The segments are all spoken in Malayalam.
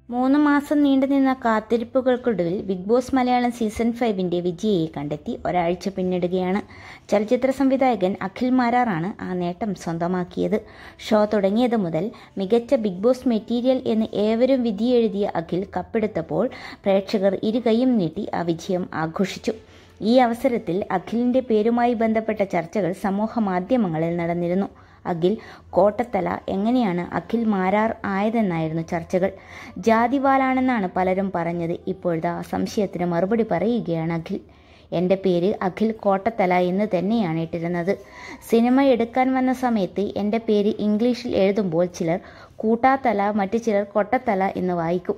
മൂന്ന് മാസം നീണ്ടുനിന്ന കാത്തിരിപ്പുകൾക്കൊടുവിൽ ബിഗ് ബോസ് മലയാളം സീസൺ ഫൈവിന്റെ വിജയിയെ കണ്ടെത്തി ഒരാഴ്ച പിന്നിടുകയാണ് ചലച്ചിത്ര സംവിധായകൻ അഖിൽ മാരാറാണ് ആ നേട്ടം സ്വന്തമാക്കിയത് ഷോ തുടങ്ങിയത് മുതൽ മികച്ച ബിഗ് ബോസ് മെറ്റീരിയൽ എന്ന് ഏവരും വിധിയെഴുതിയ അഖിൽ കപ്പെടുത്തപ്പോൾ പ്രേക്ഷകർ ഇരുകൈയും നീട്ടി ആ വിജയം ആഘോഷിച്ചു ഈ അവസരത്തിൽ അഖിലിന്റെ പേരുമായി ബന്ധപ്പെട്ട ചർച്ചകൾ സമൂഹ മാധ്യമങ്ങളിൽ നടന്നിരുന്നു അഖിൽ കോട്ടത്തല എങ്ങനെയാണ് അഖിൽ മാരാർ ആയതെന്നായിരുന്നു ചർച്ചകൾ ജാതിവാലാണെന്നാണ് പലരും പറഞ്ഞത് ഇപ്പോഴത്തെ ആ സംശയത്തിന് മറുപടി പറയുകയാണ് അഖിൽ എൻ്റെ പേര് അഖിൽ കോട്ടത്തല എന്ന് തന്നെയാണ് ഇട്ടിരുന്നത് സിനിമ എടുക്കാൻ വന്ന സമയത്ത് എൻ്റെ പേര് ഇംഗ്ലീഷിൽ എഴുതുമ്പോൾ ചിലർ കൂട്ടാത്തല മറ്റു ചിലർ കൊട്ടത്തല എന്ന് വായിക്കും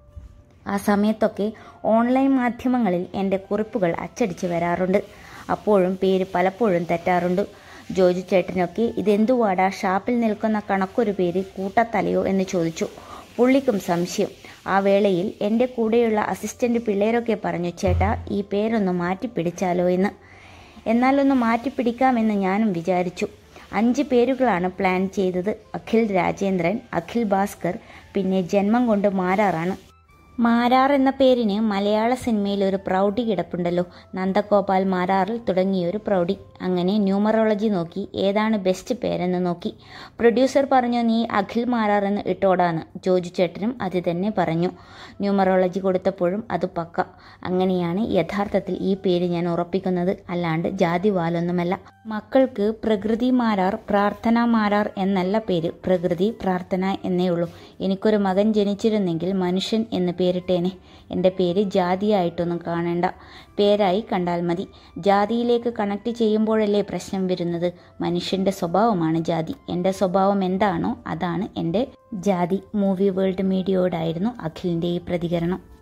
ആ സമയത്തൊക്കെ ഓൺലൈൻ മാധ്യമങ്ങളിൽ എൻ്റെ കുറിപ്പുകൾ അച്ചടിച്ച് വരാറുണ്ട് അപ്പോഴും പേര് പലപ്പോഴും തെറ്റാറുണ്ട് ജോജു ചേട്ടനൊക്കെ ഇതെന്തുവാടാ ഷാപ്പിൽ നിൽക്കുന്ന കണക്കൊരു പേര് കൂട്ടത്തലയോ എന്ന് ചോദിച്ചു പുള്ളിക്കും സംശയം ആ വേളയിൽ എൻ്റെ കൂടെയുള്ള അസിസ്റ്റൻ്റ് പിള്ളേരൊക്കെ പറഞ്ഞു ചേട്ടാ ഈ പേരൊന്ന് മാറ്റിപ്പിടിച്ചാലോ എന്ന് എന്നാലൊന്ന് മാറ്റിപ്പിടിക്കാമെന്ന് ഞാനും വിചാരിച്ചു അഞ്ച് പേരുകളാണ് പ്ലാൻ ചെയ്തത് അഖിൽ രാജേന്ദ്രൻ അഖിൽ ഭാസ്കർ പിന്നെ ജന്മം കൊണ്ട് മാരാറാണ് മാരാർ എന്ന പേരിന് മലയാള സിനിമയിൽ ഒരു പ്രൗഢി കിടപ്പുണ്ടല്ലോ നന്ദഗോപാൽ മാരാറിൽ തുടങ്ങിയൊരു പ്രൗഢി അങ്ങനെ ന്യൂമറോളജി നോക്കി ഏതാണ് ബെസ്റ്റ് പേരെന്ന് നോക്കി പ്രൊഡ്യൂസർ പറഞ്ഞു നീ അഖിൽ മാരാർ എന്ന് ഇട്ടോടാന്ന് ജോജു ചേട്ടനും അത് തന്നെ പറഞ്ഞു ന്യൂമറോളജി കൊടുത്തപ്പോഴും അത് പക്ക അങ്ങനെയാണ് യഥാർത്ഥത്തിൽ ഈ പേര് ഞാൻ ഉറപ്പിക്കുന്നത് അല്ലാണ്ട് ജാതി വാലൊന്നുമല്ല മക്കൾക്ക് പ്രകൃതി മാരാർ പ്രാർത്ഥന മാരാർ എന്നല്ല പേര് പ്രകൃതി പ്രാർത്ഥന എന്നേ ഉള്ളൂ എനിക്കൊരു മകൻ ജനിച്ചിരുന്നെങ്കിൽ മനുഷ്യൻ എന്ന് പേരിട്ടേനെ എൻ്റെ പേര് ജാതിയായിട്ടൊന്നും കാണേണ്ട പേരായി കണ്ടാൽ മതി ജാതിയിലേക്ക് കണക്ട് ചെയ്യുമ്പോഴല്ലേ പ്രശ്നം വരുന്നത് മനുഷ്യൻ്റെ സ്വഭാവമാണ് ജാതി എൻ്റെ സ്വഭാവം എന്താണോ അതാണ് എൻ്റെ ജാതി മൂവി വേൾഡ് മീഡിയയോടായിരുന്നു അഖിലിൻ്റെ ഈ പ്രതികരണം